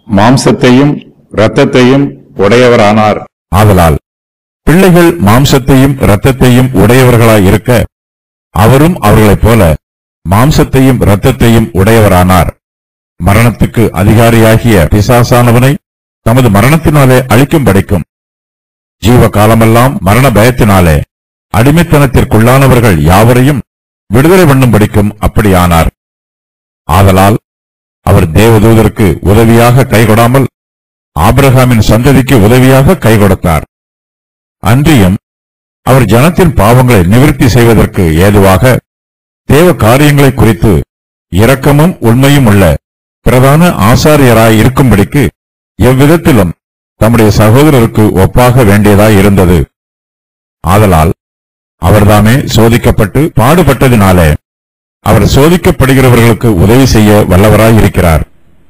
மாம்சத்தையும் இரத்தத்தையும் உடையவரானார் ஆதலால் பிள்ளைகள் மாம்சத்தையும் இரத்தத்தையும் உடையவர்களாய் இருக்க அவரும் அவர்களைப் போல மாம்சத்தையும் இரத்தத்தையும் உடையவரானார் மரணத்துக்கு அதிகாரியாகிய பிசாசானவனை தமது மரணத்தினாலே அழிக்கும்படிக்கும் ஜீவ காலமெல்லாம் மரண பயத்தினாலே அடிமைத்தனத்திற்குள்ளானவர்கள் யாவரையும் விடுதலை பண்ணும்படிக்கும் அப்படியானார் ஆதலால் அவர் தேவதூதருக்கு உதவியாக கைகொடாமல் ஆபிரகாமின் சந்ததிக்கு உதவியாக கை கொடுத்தார் அன்றியும் அவர் ஜனத்தின் பாவங்களை நிவிர்த்தி செய்வதற்கு ஏதுவாக தேவ காரியங்களை குறித்து இரக்கமும் உண்மையும் உள்ள பிரதான ஆசாரியராய் இருக்கும்படிக்கு எவ்விதத்திலும் தம்முடைய சகோதரருக்கு ஒப்பாக வேண்டியதாய் இருந்தது ஆதலால் அவர்தாமே சோதிக்கப்பட்டு பாடுபட்டதினாலே அவர் சோதிக்கப்படுகிறவர்களுக்கு உதவி செய்ய வல்லவராய் இருக்கிறார்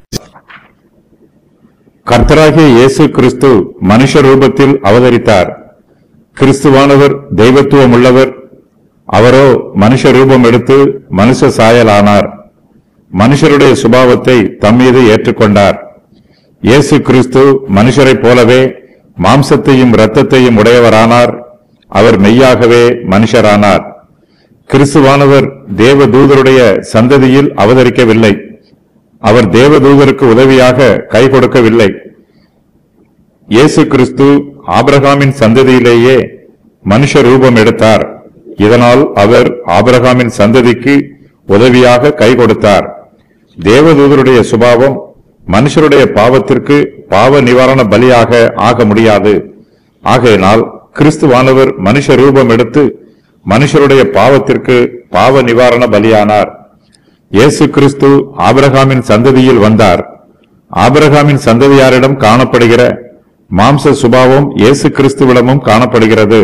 கர்த்தராகிய இயேசு கிறிஸ்து மனுஷ ரூபத்தில் அவதரித்தார் கிறிஸ்துவானவர் தெய்வத்துவம் உள்ளவர் அவரோ மனுஷ ரூபம் எடுத்து மனுஷ சாயலானார் மனுஷருடைய சுபாவத்தை தம்மீது ஏற்றுக்கொண்டார் இயேசு கிறிஸ்து மனுஷரைப் போலவே மாம்சத்தையும் இரத்தத்தையும் உடையவரானார் அவர் மெய்யாகவே மனுஷரானார் கிறிஸ்துவானவர் தேவதூதருடைய சந்ததியில் அவதரிக்கவில்லை அவர் தேவதூதருக்கு உதவியாக கை கொடுக்கவில்லை இயேசு கிறிஸ்து ஆபிரகாமின் சந்ததியிலேயே மனுஷ ரூபம் எடுத்தார் இதனால் அவர் ஆபிரகாமின் சந்ததிக்கு உதவியாக கை கொடுத்தார் தேவதூதருடைய சுபாவம் மனுஷருடைய பாவத்திற்கு பாவ நிவாரண பலியாக ஆக முடியாது ஆகையினால் கிறிஸ்துவானவர் மனுஷ ரூபம் எடுத்து மனுஷருடைய பாவத்திற்கு பாவ நிவாரண பலியானார் இயேசு கிறிஸ்து ஆபிரகாமின் சந்ததியில் வந்தார் ஆபிரகாமின் சந்ததியாரிடம் காணப்படுகிற மாம்ச சுபாவம் இயேசு கிறிஸ்துவிடமும் காணப்படுகிறது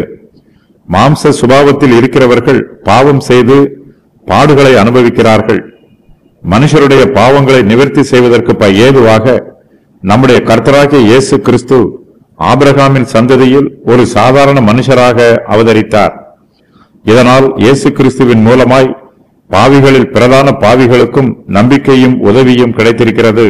மாம்ச சுபாவத்தில் இருக்கிறவர்கள் பாவம் செய்து பாடுகளை அனுபவிக்கிறார்கள் மனுஷருடைய பாவங்களை நிவர்த்தி செய்வதற்கு ப- ஏதுவாக நம்முடைய கர்த்தராகிய இயேசு கிறிஸ்து ஆபிரகாமின் சந்ததியில் ஒரு சாதாரண மனுஷராக அவதரித்தார் இதனால் இயேசு கிறிஸ்துவின் மூலமாய் பாவிகளில் பிரதான பாவிகளுக்கும் நம்பிக்கையும் உதவியும் கிடைத்திருக்கிறது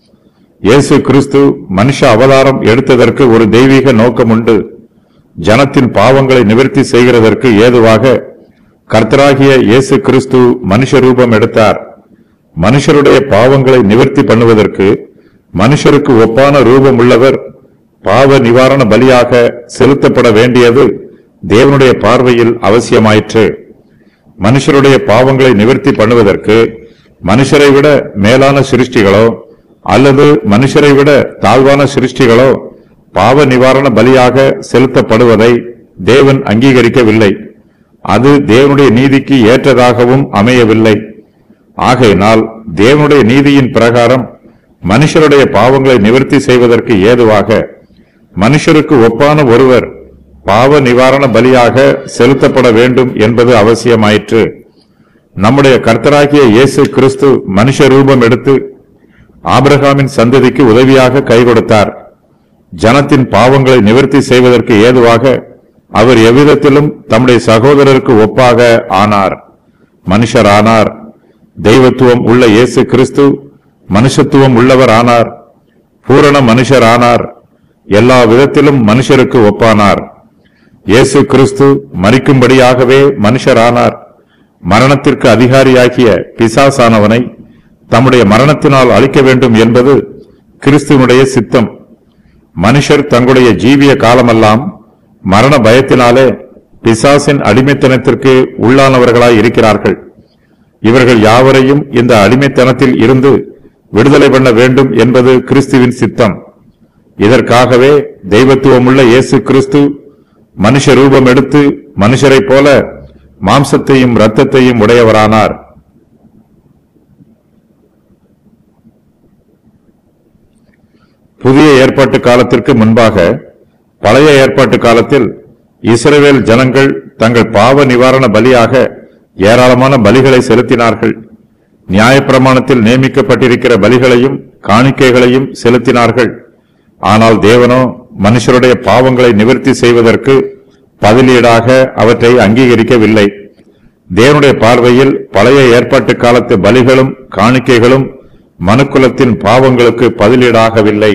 இயேசு கிறிஸ்து மனுஷ அவதாரம் எடுத்ததற்கு ஒரு தெய்வீக நோக்கம் உண்டு ஜனத்தின் பாவங்களை நிவர்த்தி செய்கிறதற்கு ஏதுவாக கர்த்தராகிய இயேசு கிறிஸ்து மனுஷ ரூபம் எடுத்தார் மனுஷருடைய பாவங்களை நிவர்த்தி பண்ணுவதற்கு மனுஷருக்கு ஒப்பான ரூபம் உள்ளவர் பாவ நிவாரண பலியாக செலுத்தப்பட வேண்டியது தேவனுடைய பார்வையில் அவசியமாயிற்று மனுஷருடைய பாவங்களை நிவர்த்தி பண்ணுவதற்கு மனுஷரை விட மேலான சிருஷ்டிகளோ அல்லது மனுஷரை விட தாழ்வான சிருஷ்டிகளோ பாவ நிவாரண பலியாக செலுத்தப்படுவதை தேவன் அங்கீகரிக்கவில்லை அது தேவனுடைய நீதிக்கு ஏற்றதாகவும் அமையவில்லை ஆகையினால் தேவனுடைய நீதியின் பிரகாரம் மனுஷருடைய பாவங்களை நிவர்த்தி செய்வதற்கு ஏதுவாக மனுஷருக்கு ஒப்பான ஒருவர் பாவ நிவாரண பலியாக செலுத்தப்பட வேண்டும் என்பது அவசியமாயிற்று நம்முடைய கர்த்தராகிய இயேசு கிறிஸ்து மனுஷ ரூபம் எடுத்து ஆபிரகாமின் சந்ததிக்கு உதவியாக கை கொடுத்தார் ஜனத்தின் பாவங்களை நிவர்த்தி செய்வதற்கு ஏதுவாக அவர் எவ்விதத்திலும் தம்முடைய சகோதரருக்கு ஒப்பாக ஆனார் மனுஷரானார் தெய்வத்துவம் உள்ள இயேசு கிறிஸ்து மனுஷத்துவம் உள்ளவர் ஆனார் பூரண மனுஷர் ஆனார் எல்லா விதத்திலும் மனுஷருக்கு ஒப்பானார் இயேசு கிறிஸ்து மறிக்கும்படியாகவே மனுஷரானார் மரணத்திற்கு அதிகாரியாகிய பிசாசானவனை தம்முடைய மரணத்தினால் அழிக்க வேண்டும் என்பது கிறிஸ்துவனுடைய சித்தம் மனுஷர் தங்களுடைய ஜீவிய காலமெல்லாம் மரண பயத்தினாலே பிசாசின் அடிமைத்தனத்திற்கு உள்ளானவர்களாய் இருக்கிறார்கள் இவர்கள் யாவரையும் இந்த அடிமைத்தனத்தில் இருந்து விடுதலை பண்ண வேண்டும் என்பது கிறிஸ்துவின் சித்தம் இதற்காகவே தெய்வத்துவமுள்ள இயேசு கிறிஸ்து மனுஷ ரூபம் எடுத்து மனுஷரைப் போல மாம்சத்தையும் இரத்தத்தையும் உடையவரானார் புதிய ஏற்பாட்டு காலத்திற்கு முன்பாக பழைய ஏற்பாட்டு காலத்தில் இஸ்ரவேல் ஜனங்கள் தங்கள் பாவ நிவாரண பலியாக ஏராளமான பலிகளை செலுத்தினார்கள் நியாயப்பிரமாணத்தில் நியமிக்கப்பட்டிருக்கிற பலிகளையும் காணிக்கைகளையும் செலுத்தினார்கள் ஆனால் தேவனோ மனுஷருடைய பாவங்களை நிவர்த்தி செய்வதற்கு பதிலீடாக அவற்றை அங்கீகரிக்கவில்லை தேவனுடைய பார்வையில் பழைய ஏற்பாட்டு காலத்து பலிகளும் காணிக்கைகளும் மனுக்குலத்தின் பாவங்களுக்கு பதிலீடாகவில்லை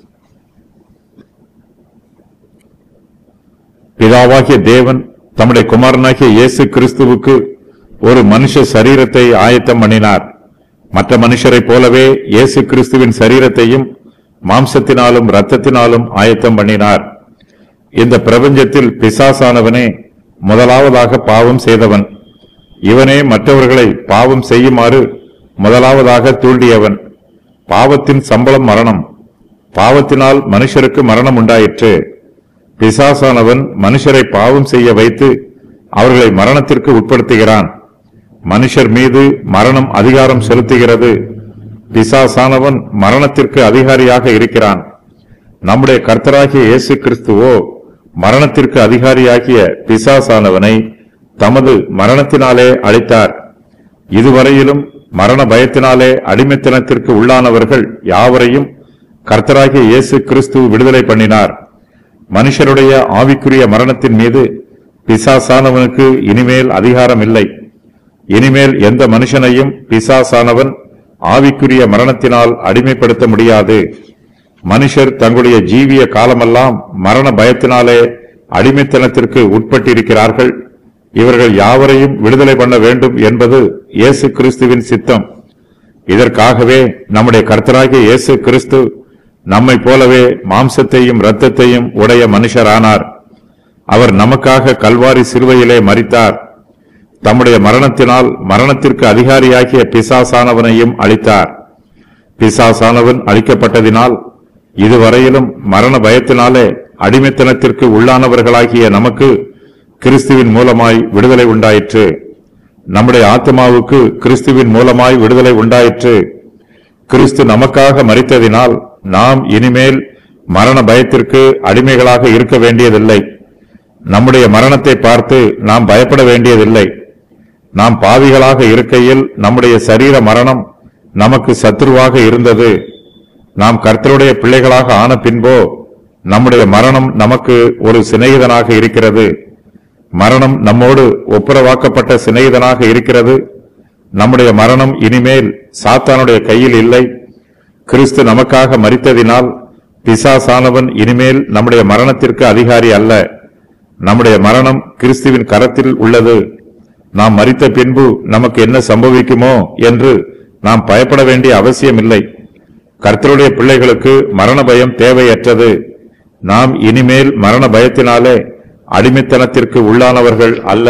பிதாவாகிய தேவன் தம்முடைய குமாரனாகிய இயேசு கிறிஸ்துவுக்கு ஒரு மனுஷ சரீரத்தை ஆயத்தம் பண்ணினார் மற்ற மனுஷரைப் போலவே இயேசு கிறிஸ்துவின் சரீரத்தையும் மாம்சத்தினாலும் இரத்தத்தினாலும் ஆயத்தம் பண்ணினார் இந்த பிரபஞ்சத்தில் பிசாசானவனே முதலாவதாக பாவம் செய்தவன் இவனே மற்றவர்களை பாவம் செய்யுமாறு முதலாவதாக தூண்டியவன் பாவத்தின் சம்பளம் மரணம் பாவத்தினால் மனுஷருக்கு மரணம் உண்டாயிற்று பிசாசானவன் மனுஷரை பாவம் செய்ய வைத்து அவர்களை மரணத்திற்கு உட்படுத்துகிறான் மனுஷர் மீது மரணம் அதிகாரம் செலுத்துகிறது பிசாசானவன் மரணத்திற்கு அதிகாரியாக இருக்கிறான் நம்முடைய கர்த்தராகிய இயேசு கிறிஸ்துவோ மரணத்திற்கு அதிகாரியாகிய பிசாசானவனை தமது மரணத்தினாலே அழித்தார் இதுவரையிலும் மரண பயத்தினாலே அடிமைத்தனத்திற்கு உள்ளானவர்கள் யாவரையும் கர்த்தராகிய இயேசு கிறிஸ்து விடுதலை பண்ணினார் மனுஷருடைய ஆவிக்குரிய மரணத்தின் மீது பிசாசானவனுக்கு இனிமேல் அதிகாரம் இல்லை இனிமேல் எந்த மனுஷனையும் பிசாசானவன் ஆவிக்குரிய மரணத்தினால் அடிமைப்படுத்த முடியாது மனுஷர் தங்களுடைய ஜீவிய காலமெல்லாம் மரண பயத்தினாலே அடிமைத்தனத்திற்கு உட்பட்டிருக்கிறார்கள் இவர்கள் யாவரையும் விடுதலை பண்ண வேண்டும் என்பது இயேசு கிறிஸ்துவின் சித்தம் இதற்காகவே நம்முடைய கர்த்தராகிய இயேசு கிறிஸ்து நம்மைப் போலவே மாம்சத்தையும் இரத்தத்தையும் உடைய மனுஷரானார் அவர் நமக்காக கல்வாரி சிலுவையிலே மரித்தார் தம்முடைய மரணத்தினால் மரணத்திற்கு அதிகாரியாகிய பிசாசானவனையும் அளித்தார் பிசாசானவன் அளிக்கப்பட்டதினால் இதுவரையிலும் மரண பயத்தினாலே அடிமைத்தனத்திற்கு உள்ளானவர்களாகிய நமக்கு கிறிஸ்துவின் மூலமாய் விடுதலை உண்டாயிற்று நம்முடைய ஆத்மாவுக்கு கிறிஸ்துவின் மூலமாய் விடுதலை உண்டாயிற்று கிறிஸ்து நமக்காக மரித்ததினால் நாம் இனிமேல் மரண பயத்திற்கு அடிமைகளாக இருக்க வேண்டியதில்லை நம்முடைய மரணத்தை பார்த்து நாம் பயப்பட வேண்டியதில்லை நாம் பாவிகளாக இருக்கையில் நம்முடைய சரீர மரணம் நமக்கு சத்துருவாக இருந்தது நாம் கர்த்தருடைய பிள்ளைகளாக ஆன பின்போ நம்முடைய மரணம் நமக்கு ஒரு சிநேகிதனாக இருக்கிறது மரணம் நம்மோடு ஒப்புரவாக்கப்பட்ட சிநேகிதனாக இருக்கிறது நம்முடைய மரணம் இனிமேல் சாத்தானுடைய கையில் இல்லை கிறிஸ்து நமக்காக மரித்ததினால் பிசாசானவன் இனிமேல் நம்முடைய மரணத்திற்கு அதிகாரி அல்ல நம்முடைய மரணம் கிறிஸ்துவின் கரத்தில் உள்ளது நாம் மரித்த பின்பு நமக்கு என்ன சம்பவிக்குமோ என்று நாம் பயப்பட வேண்டிய அவசியமில்லை கர்த்தருடைய பிள்ளைகளுக்கு மரண பயம் தேவையற்றது நாம் இனிமேல் மரண பயத்தினாலே அடிமைத்தனத்திற்கு உள்ளானவர்கள் அல்ல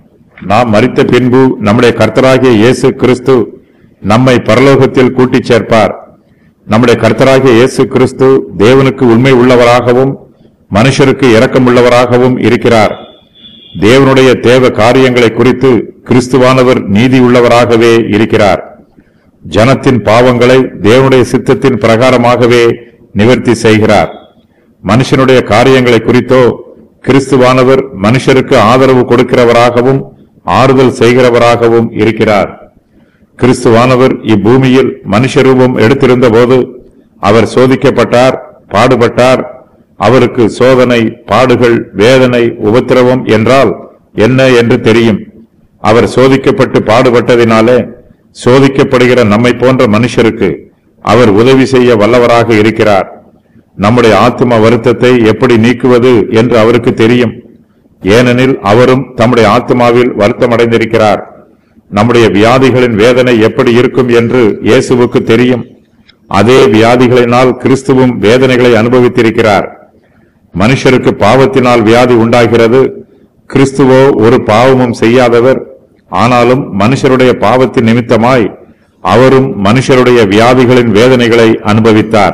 நாம் மரித்த பின்பு நம்முடைய கர்த்தராகிய இயேசு கிறிஸ்து நம்மை பரலோகத்தில் கூட்டிச் சேர்ப்பார் நம்முடைய கர்த்தராகிய இயேசு கிறிஸ்து தேவனுக்கு உண்மை உள்ளவராகவும் மனுஷருக்கு இரக்கமுள்ளவராகவும் இருக்கிறார் தேவனுடைய தேவ காரியங்களை குறித்து கிறிஸ்துவானவர் நீதி உள்ளவராகவே இருக்கிறார் ஜனத்தின் பாவங்களை தேவனுடைய சித்தத்தின் பிரகாரமாகவே நிவர்த்தி செய்கிறார் மனுஷனுடைய காரியங்களை குறித்தோ கிறிஸ்துவானவர் மனுஷருக்கு ஆதரவு கொடுக்கிறவராகவும் ஆறுதல் செய்கிறவராகவும் இருக்கிறார் கிறிஸ்துவானவர் இப்பூமியில் மனுஷ ரூபம் எடுத்திருந்த போது அவர் சோதிக்கப்பட்டார் பாடுபட்டார் அவருக்கு சோதனை பாடுகள் வேதனை உபத்திரவம் என்றால் என்ன என்று தெரியும் அவர் சோதிக்கப்பட்டு பாடுபட்டதினாலே சோதிக்கப்படுகிற நம்மை போன்ற மனுஷருக்கு அவர் உதவி செய்ய வல்லவராக இருக்கிறார் நம்முடைய ஆத்ம வருத்தத்தை எப்படி நீக்குவது என்று அவருக்கு தெரியும் ஏனெனில் அவரும் தம்முடைய ஆத்மாவில் வருத்தமடைந்திருக்கிறார் நம்முடைய வியாதிகளின் வேதனை எப்படி இருக்கும் என்று இயேசுவுக்கு தெரியும் அதே வியாதிகளினால் கிறிஸ்துவும் வேதனைகளை அனுபவித்திருக்கிறார் மனுஷருக்கு பாவத்தினால் வியாதி உண்டாகிறது கிறிஸ்துவோ ஒரு பாவமும் செய்யாதவர் ஆனாலும் மனுஷருடைய பாவத்தின் நிமித்தமாய் அவரும் மனுஷருடைய வியாதிகளின் வேதனைகளை அனுபவித்தார்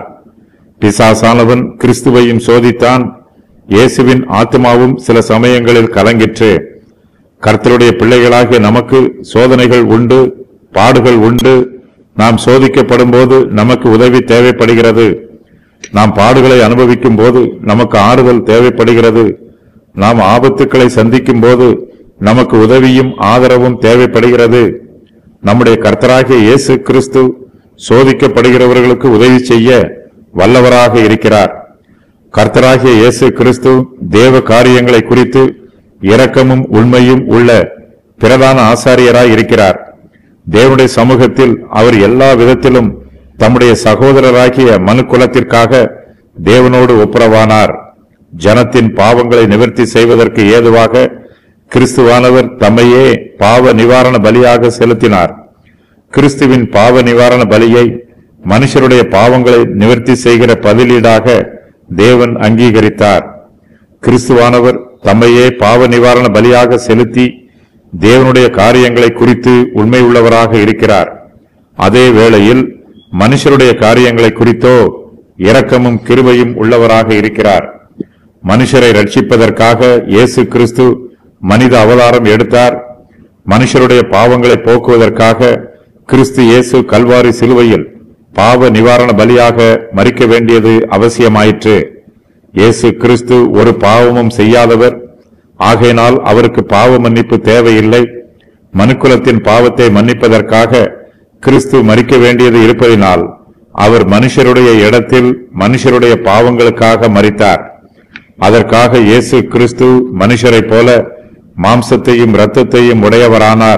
பிசாசானவன் கிறிஸ்துவையும் சோதித்தான் இயேசுவின் ஆத்மாவும் சில சமயங்களில் கலங்கிற்று கர்த்தருடைய பிள்ளைகளாகிய நமக்கு சோதனைகள் உண்டு பாடுகள் உண்டு நாம் சோதிக்கப்படும் போது நமக்கு உதவி தேவைப்படுகிறது நாம் பாடுகளை அனுபவிக்கும் போது நமக்கு ஆறுதல் தேவைப்படுகிறது நாம் ஆபத்துக்களை சந்திக்கும் போது நமக்கு உதவியும் ஆதரவும் தேவைப்படுகிறது நம்முடைய கர்த்தராகிய இயேசு கிறிஸ்து சோதிக்கப்படுகிறவர்களுக்கு உதவி செய்ய வல்லவராக இருக்கிறார் கர்த்தராகிய இயேசு கிறிஸ்து தேவ காரியங்களை குறித்து இரக்கமும் உண்மையும் உள்ள பிரதான ஆசாரியராய் இருக்கிறார் தேவனுடைய சமூகத்தில் அவர் எல்லா விதத்திலும் தம்முடைய சகோதரராகிய மனு குலத்திற்காக தேவனோடு ஒப்புரவானார் ஜனத்தின் பாவங்களை நிவர்த்தி செய்வதற்கு ஏதுவாக கிறிஸ்துவானவர் தம்மையே பாவ நிவாரண பலியாக செலுத்தினார் கிறிஸ்துவின் பாவ நிவாரண பலியை மனுஷருடைய பாவங்களை நிவர்த்தி செய்கிற பதிலீடாக தேவன் அங்கீகரித்தார் கிறிஸ்துவானவர் தம்மையே பாவ நிவாரண பலியாக செலுத்தி தேவனுடைய காரியங்களை குறித்து உண்மை உள்ளவராக இருக்கிறார் அதே வேளையில் மனுஷருடைய காரியங்களை குறித்தோ இரக்கமும் கிருபையும் உள்ளவராக இருக்கிறார் மனுஷரை ரட்சிப்பதற்காக இயேசு கிறிஸ்து மனித அவதாரம் எடுத்தார் மனுஷருடைய பாவங்களை போக்குவதற்காக கிறிஸ்து இயேசு கல்வாரி சிலுவையில் பாவ நிவாரண பலியாக மறிக்க வேண்டியது அவசியமாயிற்று இயேசு கிறிஸ்து ஒரு பாவமும் செய்யாதவர் ஆகையினால் அவருக்கு பாவ மன்னிப்பு தேவையில்லை மனுக்குலத்தின் பாவத்தை மன்னிப்பதற்காக கிறிஸ்து மறிக்க வேண்டியது இருப்பதினால் அவர் மனுஷருடைய இடத்தில் மனுஷருடைய பாவங்களுக்காக மறித்தார் அதற்காக இயேசு கிறிஸ்து மனுஷரைப் போல மாம்சத்தையும் இரத்தத்தையும் உடையவரானார்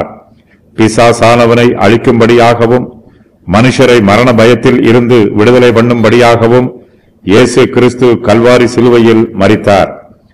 பிசாசானவனை அழிக்கும்படியாகவும் மனுஷரை மரண பயத்தில் இருந்து விடுதலை பண்ணும்படியாகவும் இயேசு கிறிஸ்து கல்வாரி சிலுவையில் மரித்தார்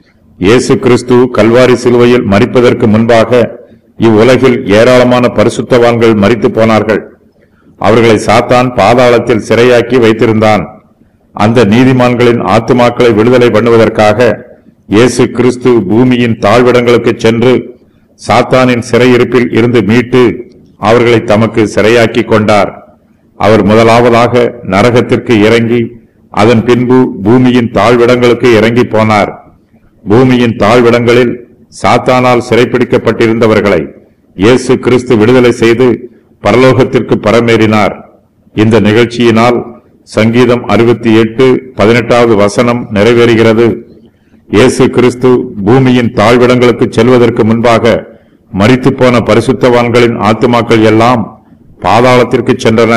இயேசு கிறிஸ்து கல்வாரி சிலுவையில் மரிப்பதற்கு முன்பாக இவ்வுலகில் ஏராளமான பரிசுத்தவான்கள் மரித்து போனார்கள் அவர்களை சாத்தான் பாதாளத்தில் சிறையாக்கி வைத்திருந்தான் அந்த நீதிமான்களின் ஆத்துமாக்களை விடுதலை பண்ணுவதற்காக இயேசு கிறிஸ்து பூமியின் தாழ்விடங்களுக்கு சென்று சாத்தானின் சிறையிருப்பில் இருந்து மீட்டு அவர்களை தமக்கு சிறையாக்கி கொண்டார் அவர் முதலாவதாக நரகத்திற்கு இறங்கி அதன் பின்பு பூமியின் தாழ்விடங்களுக்கு இறங்கி போனார் பூமியின் தாழ்விடங்களில் சாத்தானால் சிறைப்பிடிக்கப்பட்டிருந்தவர்களை இயேசு கிறிஸ்து விடுதலை செய்து பரலோகத்திற்கு பரமேறினார் இந்த நிகழ்ச்சியினால் சங்கீதம் அறுபத்தி எட்டு பதினெட்டாவது வசனம் நிறைவேறுகிறது இயேசு கிறிஸ்து பூமியின் தாழ்விடங்களுக்கு செல்வதற்கு முன்பாக மரித்துப் போன பரிசுத்தவான்களின் ஆத்துமாக்கள் எல்லாம் பாதாளத்திற்கு சென்றன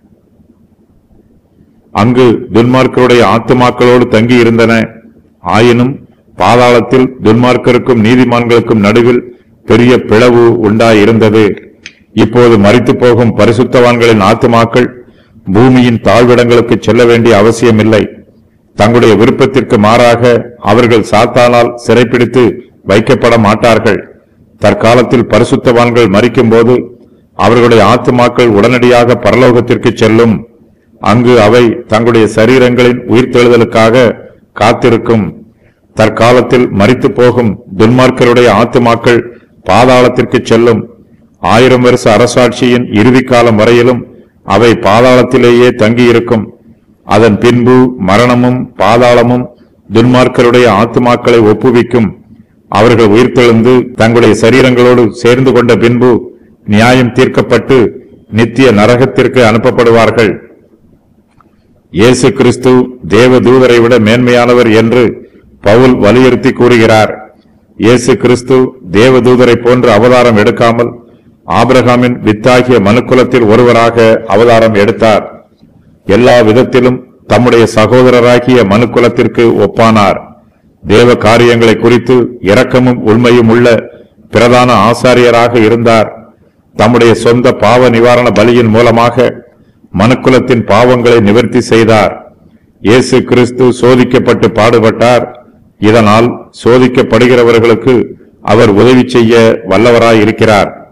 அங்கு துன்மார்க்கருடைய ஆத்துமாக்களோடு தங்கி இருந்தன ஆயினும் பாதாளத்தில் துன்மார்க்கருக்கும் நீதிமான்களுக்கும் நடுவில் பெரிய பிளவு உண்டாயிருந்தது இப்போது மரித்து போகும் பரிசுத்தவான்களின் ஆத்துமாக்கள் பூமியின் தாழ்விடங்களுக்கு செல்ல வேண்டிய அவசியமில்லை தங்களுடைய விருப்பத்திற்கு மாறாக அவர்கள் சாத்தானால் சிறைப்பிடித்து வைக்கப்பட மாட்டார்கள் தற்காலத்தில் பரிசுத்தவான்கள் மறிக்கும்போது அவர்களுடைய ஆத்துமாக்கள் உடனடியாக பரலோகத்திற்கு செல்லும் அங்கு அவை தங்களுடைய சரீரங்களின் உயிர்த்தெழுதலுக்காக காத்திருக்கும் தற்காலத்தில் மரித்து போகும் துன்மார்க்கருடைய ஆத்துமாக்கள் பாதாளத்திற்கு செல்லும் ஆயிரம் வருஷ அரசாட்சியின் இறுதி காலம் வரையிலும் அவை பாதாளத்திலேயே தங்கியிருக்கும் அதன் பின்பு மரணமும் பாதாளமும் துன்மார்க்கருடைய ஆத்துமாக்களை ஒப்புவிக்கும் அவர்கள் உயிர்த்தெழுந்து தங்களுடைய சரீரங்களோடு சேர்ந்து கொண்ட பின்பு நியாயம் தீர்க்கப்பட்டு நித்திய நரகத்திற்கு அனுப்பப்படுவார்கள் இயேசு கிறிஸ்து தேவதூதரை விட மேன்மையானவர் என்று பவுல் வலியுறுத்தி கூறுகிறார் இயேசு கிறிஸ்து தேவதூதரை போன்று அவதாரம் எடுக்காமல் ஆபிரகாமின் வித்தாகிய மனுக்குலத்தில் ஒருவராக அவதாரம் எடுத்தார் எல்லா விதத்திலும் தம்முடைய சகோதரராகிய மனுக்குலத்திற்கு ஒப்பானார் தேவ காரியங்களை குறித்து இரக்கமும் உண்மையும் உள்ள பிரதான ஆசாரியராக இருந்தார் தம்முடைய சொந்த பாவ நிவாரண பலியின் மூலமாக மனுக்குலத்தின் பாவங்களை நிவர்த்தி செய்தார் இயேசு கிறிஸ்து சோதிக்கப்பட்டு பாடுபட்டார் இதனால் சோதிக்கப்படுகிறவர்களுக்கு அவர் உதவி செய்ய வல்லவராய் இருக்கிறார்